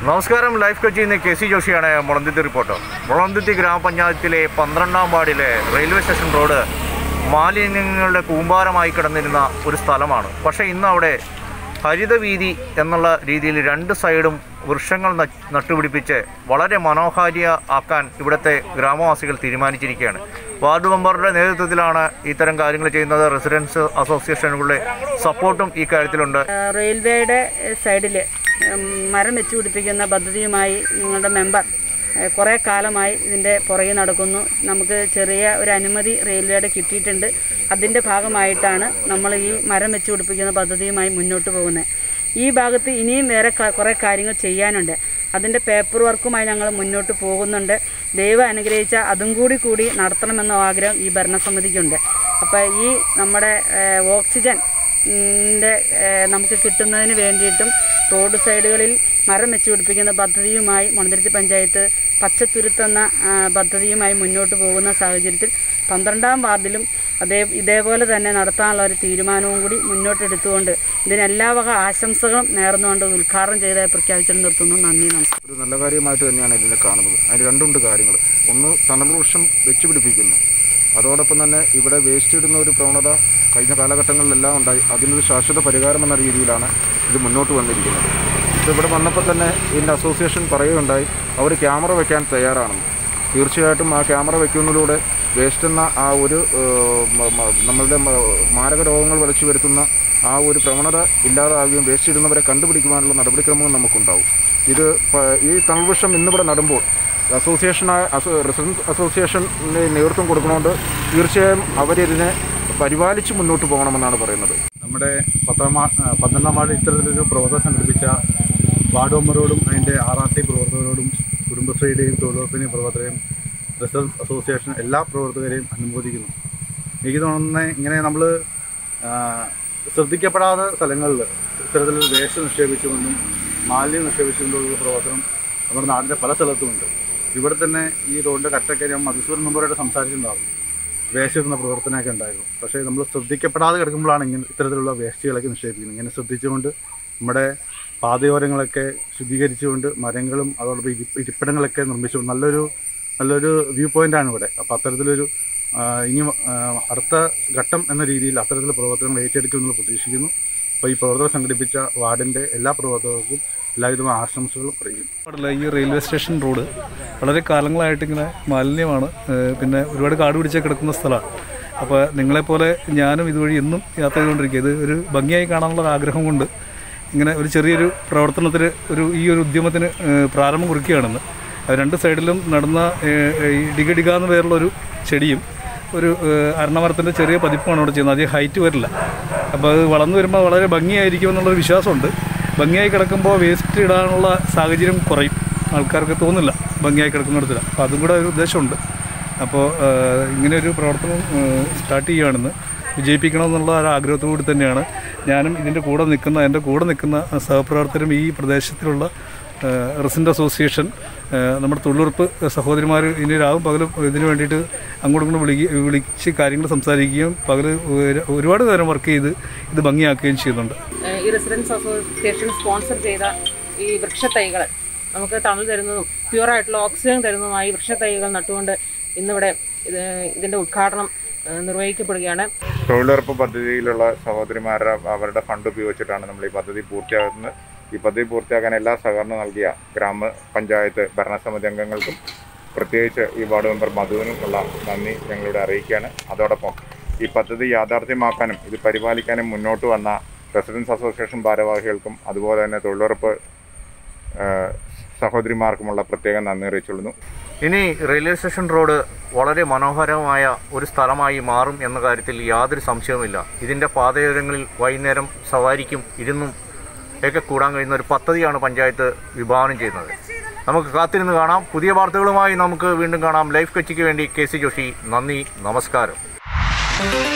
നമസ്കാരം ലൈഫ് കൊച്ചിയിൽ നിന്ന് കെ സി ജോഷിയാണ് മുളന്തിത്തി റിപ്പോർട്ടർ മുളന്തിത്തി ഗ്രാമപഞ്ചായത്തിലെ പന്ത്രണ്ടാം വാർഡിലെ റെയിൽവേ സ്റ്റേഷൻ റോഡ് മാലിന്യങ്ങളുടെ കൂമ്പാരമായി കിടന്നിരുന്ന ഒരു സ്ഥലമാണ് പക്ഷേ ഇന്ന് അവിടെ ഹരിതവീതി എന്നുള്ള രീതിയിൽ രണ്ട് സൈഡും വൃക്ഷങ്ങൾ ന- നട്ടുപിടിപ്പിച്ച് വളരെ മനോഹാരിയ ആക്കാൻ ഇവിടുത്തെ ഗ്രാമവാസികൾ തീരുമാനിച്ചിരിക്കുകയാണ് വാർഡ് മെമ്പറുടെ നേതൃത്വത്തിലാണ് ഇത്തരം കാര്യങ്ങൾ ചെയ്യുന്നത് റെസിഡൻസ് അസോസിയേഷനുകളുടെ സപ്പോർട്ടും ഈ കാര്യത്തിലുണ്ട് റെയിൽവേയുടെ സൈഡിൽ മരം വെച്ച് പിടിപ്പിക്കുന്ന പദ്ധതിയുമായി നിങ്ങളുടെ മെമ്പർ ഏഹ്, കുറേ കാലമായി ഇതിൻ്റെ പുറകെ നടക്കുന്നു നമുക്ക് ചെറിയ ഒരു അനുമതി റെയിൽവേയുടെ കിട്ടിയിട്ടുണ്ട് അതിൻ്റെ ഭാഗമായിട്ടാണ് നമ്മൾ ഈ മരം വെച്ച് പിടിപ്പിക്കുന്ന പദ്ധതിയുമായി മുന്നോട്ട് പോകുന്നത് ഈ ഭാഗത്ത് ഇനിയും വേറെ ക- കുറേ കാര്യങ്ങൾ ചെയ്യാനുണ്ട് അതിൻ്റെ പേപ്പർ വർക്കുമായി ഞങ്ങൾ മുന്നോട്ട് പോകുന്നുണ്ട് ദൈവം അനുഗ്രഹിച്ച അതും കൂടി കൂടി നടത്തണമെന്ന ആഗ്രഹം ഈ ഭരണസമിതിക്കുണ്ട് അപ്പോൾ ഈ നമ്മുടെ ഏഹ്, ഓക്സിജൻ ൻ്റെ നമുക്ക് കിട്ടുന്നതിന് വേണ്ടിയിട്ടും റോഡ് സൈഡുകളിൽ മരം വെച്ച് പിടിപ്പിക്കുന്ന പദ്ധതിയുമായി മണന്തിരുത്തി പഞ്ചായത്ത് പച്ചത്തുരുത്തെന്ന ആ, പദ്ധതിയുമായി മുന്നോട്ട് പോകുന്ന സാഹചര്യത്തിൽ പന്ത്രണ്ടാം വാർഡിലും അതേ ഇതേപോലെ തന്നെ നടത്താനുള്ള ഒരു തീരുമാനവും കൂടി മുന്നോട്ടെടുത്തുകൊണ്ട് ഇതിന് എല്ലാ വക ആശംസകളും നേർന്നുകൊണ്ട് ഉദ്ഘാടനം ചെയ്തതായി പ്രഖ്യാപിച്ചിട്ട് നിർത്തുന്നു നന്ദി നമസ്കാരം ഒരു നല്ല കാര്യമായിട്ട് തന്നെയാണ് ഇതിനെ കാണുന്നത് അതിന് രണ്ടുണ്ട് കാര്യങ്ങൾ ഒന്ന് തണൽ വൃക്ഷം വെച്ച് പിടിപ്പിക്കുന്നു അതോടൊപ്പം തന്നെ ഇവിടെ വേസ്റ്റ് ഇടുന്ന ഒരു പ്രവണത കഴിഞ്ഞ കാലഘട്ടങ്ങളിലെല്ലാം ഉണ്ടായി അതിനൊരു ശാശ്വത പരിഹാരം എന്ന രീതിയിലാണ് ഇത് മുന്നോട്ട് വന്നിരിക്കുന്നത് ഇപ്പോൾ ഇവിടെ വന്നപ്പോൾ തന്നെ ഇതിൻ്റെ അസോസിയേഷൻ പറയുകയുണ്ടായി അവർ ക്യാമറ വെക്കാൻ തയ്യാറാണെന്ന് തീർച്ചയായിട്ടും ആ ക്യാമറ വയ്ക്കുന്നതിലൂടെ വേസ്റ്റ് എന്ന ആ ഒരു ഏഹ്, മ- മ- നമ്മളുടെ മ- മാരക രോഗങ്ങൾ വിളിച്ചു വരുത്തുന്ന ആ ഒരു പ്രവണത ഇല്ലാതാവുകയും വേസ്റ്റ് ഇടുന്നവരെ കണ്ടുപിടിക്കുവാനുള്ള നടപടിക്രമങ്ങൾ നമുക്കുണ്ടാവും ഇത് പ- ഈ തണൽവൃക്ഷം ഇന്നിവിടെ നടുമ്പോൾ അസോസിയേഷനായ അസോ റെസിഡൻസ് അസോസിയേഷന് നേതൃത്വം കൊടുക്കണോണ്ട് തീർച്ചയായും അവരിതിനെ പരിപാലിച്ച് മുന്നോട്ട് പോകണമെന്നാണ് പറയുന്നത് നമ്മുടെ പത്താം വാ- ആ, പന്ത്രണ്ടാം വാർഡ് ഇത്തരത്തിലൊരു പ്രവർത്തനം സംഘടിപ്പിച്ച വാർഡ് മെമ്പറോടും അതിൻ്റെ ആർ ആർ ടി പ്രവർത്തകരോടും കുടുംബശ്രീയുടെയും തൊഴിലുറപ്പിൻ്റെയും പ്രവർത്തകരെയും റെസിഡൻസ് അസോസിയേഷൻ എല്ലാ പ്രവർത്തകരെയും അനുമോദിക്കുന്നു എനിക്ക് തോന്നുന്നത് ഇങ്ങനെ നമ്മൾ ശ്രദ്ധിക്കപ്പെടാത്ത സ്ഥലങ്ങളിൽ ഇത്തരത്തിൽ വേസ്റ്റ് നിക്ഷേപിച്ചുകൊണ്ടും മാലിന്യം നിക്ഷേപിച്ചുകൊണ്ടുള്ള പ്രവർത്തനം നമ്മുടെ നാടിൻ്റെ പല സ്ഥലത്തുമുണ്ട് ഇവിടെ തന്നെ ഈ റോഡിൻ്റെ കറ്റൊക്കെ ഞാൻ മധുസൂരൻ മെമ്പറായിട്ട് സംസാരിച്ചിട്ടുണ്ടായിരുന്നു വേസ്റ്റ് ഇടുന്ന പ്രവർത്തനമൊക്കെ ഉണ്ടായിരുന്നു പക്ഷേ നമ്മൾ ശ്രദ്ധിക്കപ്പെടാതെ കിടക്കുമ്പോഴാണ് ഇങ്ങനെ ഇത്തരത്തിലുള്ള വേസ്റ്റുകളൊക്കെ നിക്ഷേപിക്കുന്നത് ഇങ്ങനെ ശ്രദ്ധിച്ചുകൊണ്ട് നമ്മുടെ പാതയോരങ്ങളൊക്കെ ശുദ്ധീകരിച്ചുകൊണ്ട് മരങ്ങളും അതോടൊപ്പം ഇരി ഇരിപ്പിടങ്ങളൊക്കെ നിർമ്മിച്ചുകൊണ്ട് നല്ലൊരു നല്ലൊരു വ്യൂ പോയിൻ്റാണ് ഇവിടെ അപ്പോൾ അത്തരത്തിലൊരു ആ, ഇനി ആ, അടുത്ത ഘട്ടം എന്ന രീതിയിൽ അത്തരത്തിലുള്ള പ്രവർത്തനങ്ങൾ ഏറ്റെടുക്കുമെന്ന് പ്രതീക്ഷിക്കുന്നു അപ്പോൾ ഈ പ്രവർത്തനം സംഘടിപ്പിച്ച വാർഡിൻ്റെ എല്ലാ പ്രവർത്തകർക്കും എല്ലാവിധ ആശംസകളും അറിയിക്കുന്നു പാടില്ല ഈ റെയിൽവേ സ്റ്റേഷൻ റോഡ് വളരെ കാലങ്ങളായിട്ട് ഇങ്ങനെ മാലിന്യമാണ് ഏഹ് പിന്നെ ഒരുപാട് കാട് പിടിച്ച് കിടക്കുന്ന സ്ഥലമാണ് അപ്പോൾ നിങ്ങളെപ്പോലെ ഞാനും ഇതുവഴി എന്നും യാത്ര ചെയ്തുകൊണ്ടിരിക്കുക ഇത് ഒരു ഭംഗിയായി കാണാനുള്ള ഒരു ആഗ്രഹം കൊണ്ട് ഇങ്ങനെ ഒരു ചെറിയൊരു പ്രവർത്തനത്തിന് ഒരു ഈ ഒരു ഉദ്യമത്തിന് ഏഹ് പ്രാരംഭം കുറിക്കുകയാണെന്ന് അത് രണ്ട് സൈഡിലും നടന്ന ഏഹ് ഈ ഡിഗ ഡിഗ എന്ന് പേരുള്ള ഒരു ചെടിയും ഒരു ഏഹ് അരണമരത്തിൻ്റെ ചെറിയ പതിപ്പാണ് അവിടെ ചെയ്യുന്നത് അധികം ഹൈറ്റ് വരില്ല അപ്പോൾ അത് വളർന്നു വരുമ്പോൾ വളരെ ഭംഗിയായിരിക്കും എന്നുള്ളൊരു വിശ്വാസമുണ്ട് ഭംഗിയായി കിടക്കുമ്പോൾ വേസ്റ്റ് ഇടാനുള്ള സാഹചര്യം കുറയും ആൾക്കാർക്ക് തോന്നില്ല ഭംഗിയായി കിടക്കുന്നിടത്തില്ല അപ്പോൾ അതും കൂടെ ഒരു ഉദ്ദേശമുണ്ട് അപ്പോൾ ഏഹ്, ഇങ്ങനെ ഒരു പ്രവർത്തനം ഏഹ്, സ്റ്റാർട്ട് ചെയ്യുകയാണെന്ന് വിജയിപ്പിക്കണമെന്നുള്ള ഒരു ആഗ്രഹത്തോടു തന്നെയാണ് ഞാനും ഇതിൻ്റെ കൂടെ നിൽക്കുന്ന എൻ്റെ കൂടെ നിൽക്കുന്ന സഹപ്രവർത്തകരും ഈ പ്രദേശത്തിലുള്ള റെസിഡൻ്റ് അസോസിയേഷൻ ഏഹ്, നമ്മുടെ തൊഴിലുറപ്പ് സഹോദരിമാർ ഇനി രാവും പകലും ഇതിന് വേണ്ടിയിട്ട് അങ്ങോട്ടും ഇങ്ങോട്ടും വിളിക്കുക വിളിച്ച് കാര്യങ്ങൾ സംസാരിക്കുകയും പകൽ ഒരു- ഒരുപാട് നേരം വർക്ക് ചെയ്ത് ഇത് ഭംഗിയാക്കുകയും ചെയ്യുന്നുണ്ട് ഏഹ് ഈ റെസിഡൻസ് അസോസിയേഷൻ സ്പോൺസർ ചെയ്ത ഈ വൃക്ഷത്തൈകൾ നമുക്ക് തണൽ തരുന്നതും പ്യുവറായിട്ടുള്ള ഓക്സിജൻ തരുന്നതുമായി വൃക്ഷത്തൈകൾ നട്ടുകൊണ്ട് ഇന്നിവിടെ ഇത് ഇതിൻ്റെ ഉദ്ഘാടനം ഏഹ് നിർവഹിക്കപ്പെടുകയാണ് തൊഴിലുറപ്പ് പദ്ധതിയിലുള്ള സഹോദരിമാരുടെ അവരുടെ ഫണ്ട് ഉപയോഗിച്ചിട്ടാണ് നമ്മൾ ഈ പദ്ധതി പൂർത്തിയാക്കുന്നത് ഈ പദ്ധതി പൂർത്തിയാക്കാൻ എല്ലാ സഹകരണം നൽകിയ ഗ്രാമപഞ്ചായത്ത് ഭരണസമിതി അംഗങ്ങൾക്കും പ്രത്യേകിച്ച് ഈ വാർഡ് മെമ്പർ മധുവിനും ഉള്ള നന്ദി ഞങ്ങളിവിടെ അറിയിക്കുകയാണ് അതോടൊപ്പം ഈ പദ്ധതി യാഥാർത്ഥ്യമാക്കാനും ഇത് പരിപാലിക്കാനും മുന്നോട്ട് വന്ന റെസിഡൻസ് അസോസിയേഷൻ ഭാരവാഹികൾക്കും അതുപോലെ തന്നെ തൊഴിലുറപ്പ് ഏഹ്, സഹോദരിമാർക്കുമുള്ള പ്രത്യേകം നന്ദി അറിയിച്ചുകൊള്ളുന്നു ഇനി റെയിൽവേ സ്റ്റേഷൻ റോഡ് വളരെ മനോഹരമായ ഒരു സ്ഥലമായി മാറും എന്ന കാര്യത്തിൽ യാതൊരു സംശയവുമില്ല ഇതിൻ്റെ പാതയോരങ്ങളിൽ വൈകുന്നേരം സവാരിക്കും ഇരുന്നും ഒക്കെ കൂടാൻ കഴിയുന്ന ഒരു പദ്ധതിയാണ് പഞ്ചായത്ത് വിഭാവനം ചെയ്യുന്നത് നമുക്ക് കാത്തിരുന്ന് കാണാം പുതിയ വാർത്തകളുമായി നമുക്ക് വീണ്ടും കാണാം ലൈഫ് കൊച്ചിക്ക് വേണ്ടി കെ സി ജോഷി നന്ദി നമസ്കാരം